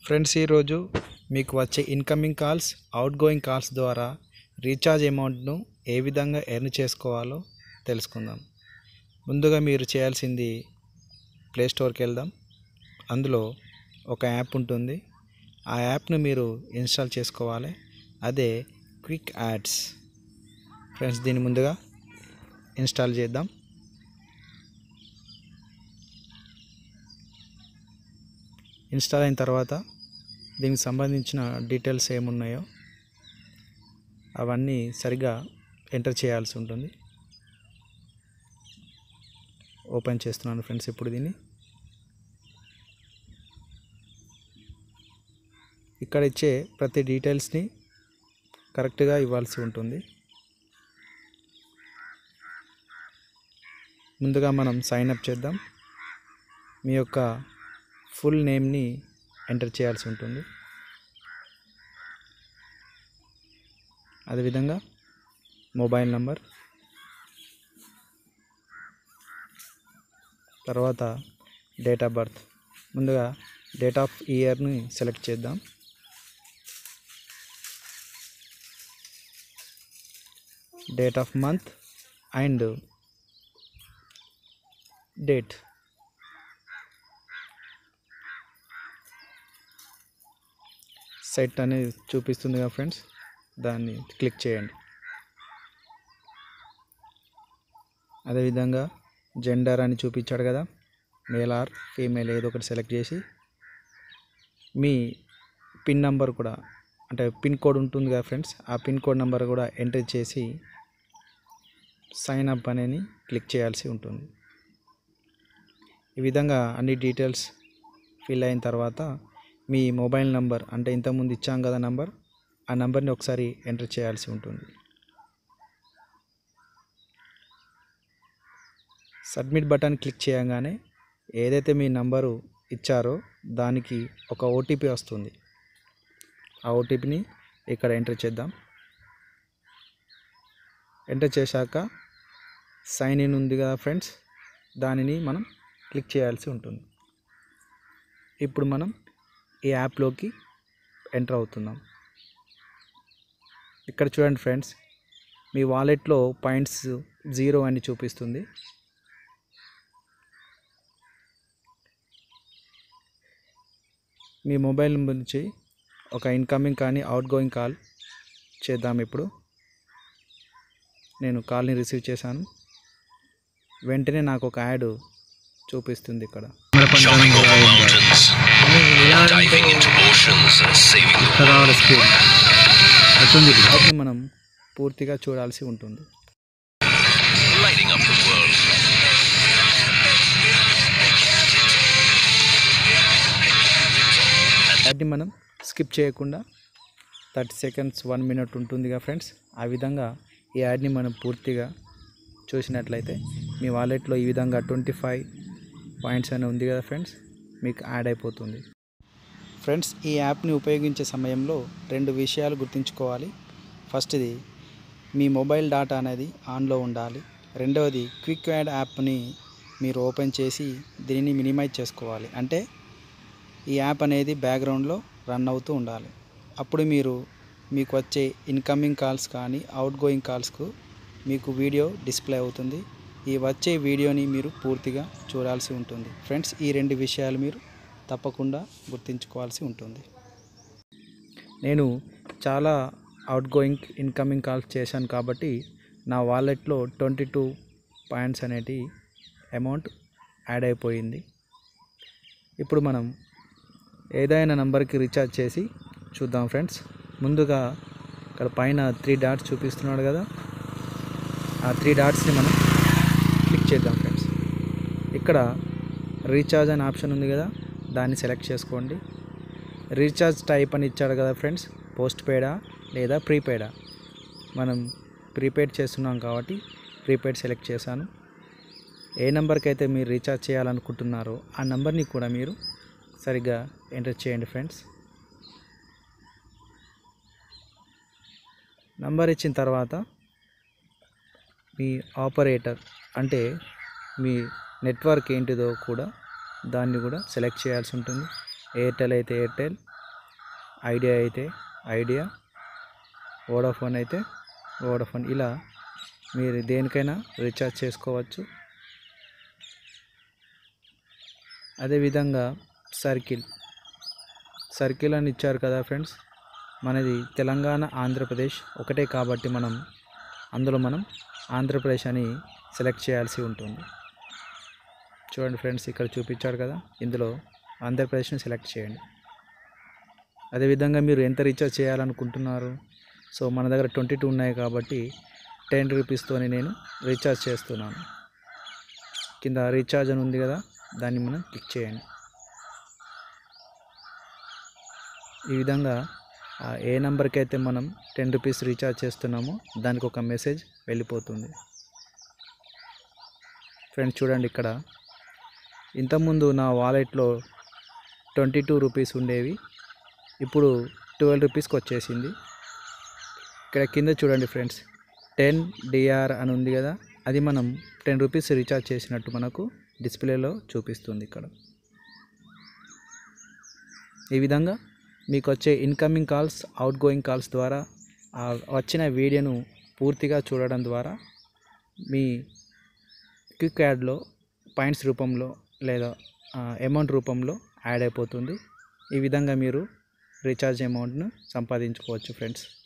Friends ఈరోజు మీకు వచ్చే incoming calls outgoing calls ద్వారా రీఛార్జ్ అమౌంట్ను ఏ విధంగా ఎర్న్ చేసుకోవాలో తెలుసుకుందాం ముందుగా మీరు చేయాల్సింది ప్లే స్టోర్కి వెళ్దాం అందులో ఒక యాప్ ఉంటుంది ఆ యాప్ను మీరు ఇన్స్టాల్ చేసుకోవాలి అదే క్విక్ యాడ్స్ ఫ్రెండ్స్ దీన్ని ముందుగా ఇన్స్టాల్ చేద్దాం ఇన్స్టాల్ అయిన తర్వాత దీనికి సంబంధించిన డీటెయిల్స్ ఏమున్నాయో అవన్నీ సరిగా ఎంటర్ చేయాల్సి ఉంటుంది ఓపెన్ చేస్తున్నాను ఫ్రెండ్స్ ఇప్పుడు దీన్ని ఇక్కడ ఇచ్చే ప్రతి డీటెయిల్స్ని కరెక్ట్గా ఇవ్వాల్సి ఉంటుంది ముందుగా మనం సైన్ అప్ చేద్దాం మీ యొక్క ఫుల్ నేమ్ని ఎంటర్ చేయాల్సి ఉంటుంది అదేవిధంగా మొబైల్ నంబర్ తర్వాత డేట్ ఆఫ్ బర్త్ ముందుగా డేట్ ఆఫ్ ఇయర్ని సెలెక్ట్ చేద్దాం date of month and date set అనేది చూపిస్తుంది కదా ఫ్రెండ్స్ దాన్ని క్లిక్ చేయండి అదేవిధంగా జెండర్ అని చూపించాడు కదా మేల్ ఆర్ ఫీమేల్ ఏదో ఒకటి సెలెక్ట్ చేసి మీ పిన్ నంబర్ కూడా అంటే పిన్ కోడ్ ఉంటుంది కదా ఫ్రెండ్స్ ఆ పిన్ కోడ్ నెంబర్ కూడా ఎంటర్ చేసి సైన్ అప్ అనేది క్లిక్ చేయాల్సి ఉంటుంది ఈ విధంగా అన్ని డీటెయిల్స్ ఫిల్ అయిన తర్వాత మీ మొబైల్ నంబర్ అంటే ఇంతకుముందు ఇచ్చాం కదా నంబర్ ఆ నంబర్ని ఒకసారి ఎంటర్ చేయాల్సి ఉంటుంది సబ్మిట్ బటన్ క్లిక్ చేయగానే ఏదైతే మీ నంబరు ఇచ్చారో దానికి ఒక ఓటీపీ వస్తుంది ఆ ఓటీపీని ఇక్కడ ఎంటర్ చేద్దాం ఎంటర్ చేశాక సైన్ ఇన్ ఉంది కదా ఫ్రెండ్స్ దానిని మనం క్లిక్ చేయాల్సి ఉంటుంది ఇప్పుడు మనం ఈ యాప్లోకి ఎంటర్ అవుతున్నాం ఇక్కడ చూడండి ఫ్రెండ్స్ మీ వాలెట్లో పాయింట్స్ జీరో అని చూపిస్తుంది మీ మొబైల్ నెంబర్ నుంచి ఒక ఇన్కమింగ్ కానీ అవుట్ గోయింగ్ కాల్ చేద్దాం ఇప్పుడు నేను కాల్ని రిసీవ్ చేశాను వెంటనే నాకు ఒక యాడ్ చూపిస్తుంది ఇక్కడ Jumping over mountains, diving into oceans, and saving the అది మనం పూర్తిగా చూడాల్సి ఉంటుంది lighting up the world. యాడ్ని మనం స్కిప్ చేయకుండా థర్టీ సెకండ్స్ వన్ మినిట్ ఉంటుందిగా ఫ్రెండ్స్ ఆ విధంగా ఈ యాడ్ని మనం పూర్తిగా చూసినట్లయితే మీ వాలెట్లో ఈ విధంగా ట్వంటీ ఫైవ్ పాయింట్స్ అని ఉంది కదా ఫ్రెండ్స్ మీకు యాడ్ అయిపోతుంది ఫ్రెండ్స్ ఈ యాప్ని ఉపయోగించే సమయంలో రెండు విషయాలు గుర్తుంచుకోవాలి ఫస్ట్ది మీ మొబైల్ డేటా అనేది ఆన్లో ఉండాలి రెండవది క్విక్ యాడ్ యాప్ని మీరు ఓపెన్ చేసి దీనిని మినిమైజ్ చేసుకోవాలి అంటే ఈ యాప్ అనేది బ్యాక్గ్రౌండ్లో రన్ అవుతూ ఉండాలి అప్పుడు మీరు మీకు వచ్చే ఇన్కమింగ్ కాల్స్ కానీ అవుట్ గోయింగ్ కాల్స్కు మీకు వీడియో డిస్ప్లే అవుతుంది ఈ వచ్చే వీడియోని మీరు పూర్తిగా చూడాల్సి ఉంటుంది ఫ్రెండ్స్ ఈ రెండు విషయాలు మీరు తప్పకుండా గుర్తుంచుకోవాల్సి ఉంటుంది నేను చాలా అవుట్ గోయింగ్ ఇన్కమింగ్ కాల్స్ చేశాను కాబట్టి నా వాలెట్లో ట్వంటీ టూ పాయింట్స్ అనేటి అమౌంట్ యాడ్ అయిపోయింది ఇప్పుడు మనం ఏదైనా నంబర్కి రీఛార్జ్ చేసి చూద్దాం ఫ్రెండ్స్ ముందుగా ఇక్కడ పైన త్రీ డాట్స్ చూపిస్తున్నాడు కదా ఆ త్రీ డాట్స్ని మనం క్లిక్ చేద్దాం ఫ్రెండ్స్ ఇక్కడ రీఛార్జ్ అనే ఆప్షన్ ఉంది కదా దాన్ని సెలెక్ట్ చేసుకోండి రీఛార్జ్ టైప్ అని ఇచ్చాడు కదా ఫ్రెండ్స్ పోస్ట్ పెయిడా లేదా ప్రీపెయిడా మనం ప్రీపెయిడ్ చేస్తున్నాం కాబట్టి ప్రీపెయిడ్ సెలెక్ట్ చేశాను ఏ నెంబర్కి అయితే మీరు రీఛార్జ్ చేయాలనుకుంటున్నారో ఆ నెంబర్ని కూడా మీరు సరిగ్గా ఎంటర్ చేయండి ఫ్రెండ్స్ నంబర్ ఇచ్చిన తర్వాత మీ ఆపరేటర్ అంటే మీ నెట్వర్క్ ఏంటిదో కూడా దాన్ని కూడా సెలెక్ట్ చేయాల్సి ఉంటుంది ఎయిర్టెల్ అయితే ఎయిర్టెల్ ఐడియా అయితే ఐడియా వోడాఫోన్ అయితే వోడాఫోన్ ఇలా మీరు దేనికైనా రీఛార్జ్ చేసుకోవచ్చు అదేవిధంగా సర్కిల్ సర్కిల్ అని ఇచ్చారు కదా ఫ్రెండ్స్ మనది తెలంగాణ ఆంధ్రప్రదేశ్ ఒకటే కాబట్టి మనం అందులో మనం ఆంధ్రప్రదేశ్ అని సెలెక్ట్ చేయాల్సి ఉంటుంది చూడండి ఫ్రెండ్స్ ఇక్కడ చూపించాడు కదా ఇందులో ఆంధ్రప్రదేశ్ని సెలెక్ట్ చేయండి అదేవిధంగా మీరు ఎంత రీఛార్జ్ చేయాలనుకుంటున్నారు సో మన దగ్గర ట్వంటీ టూ ఉన్నాయి కాబట్టి టెన్ రూపీస్తోని నేను రీఛార్జ్ చేస్తున్నాను కింద రీఛార్జ్ అని ఉంది కదా దాన్ని మనం క్లిక్ చేయండి ఈ విధంగా ఆ ఏ నెంబర్కి అయితే మనం టెన్ రూపీస్ రీఛార్జ్ చేస్తున్నామో దానికి ఒక మెసేజ్ వెళ్ళిపోతుంది ఫ్రెండ్స్ చూడండి ఇక్కడ ఇంతకుముందు నా వాలెట్లో ట్వంటీ టూ రూపీస్ ఉండేవి ఇప్పుడు ట్వెల్వ్ రూపీస్కి వచ్చేసింది ఇక్కడ కింద చూడండి ఫ్రెండ్స్ టెన్ డిఆర్ అని ఉంది కదా అది మనం టెన్ రూపీస్ రీఛార్జ్ చేసినట్టు మనకు డిస్ప్లేలో చూపిస్తుంది ఇక్కడ ఈ విధంగా మీకు వచ్చే incoming calls outgoing calls ద్వారా ఆ వచ్చిన వీడియోను పూర్తిగా చూడడం ద్వారా మీ క్విక్ యాడ్లో పాయింట్స్ రూపంలో లేదా అమౌంట్ రూపంలో యాడ్ అయిపోతుంది ఈ విధంగా మీరు రీఛార్జ్ అమౌంట్ను సంపాదించుకోవచ్చు ఫ్రెండ్స్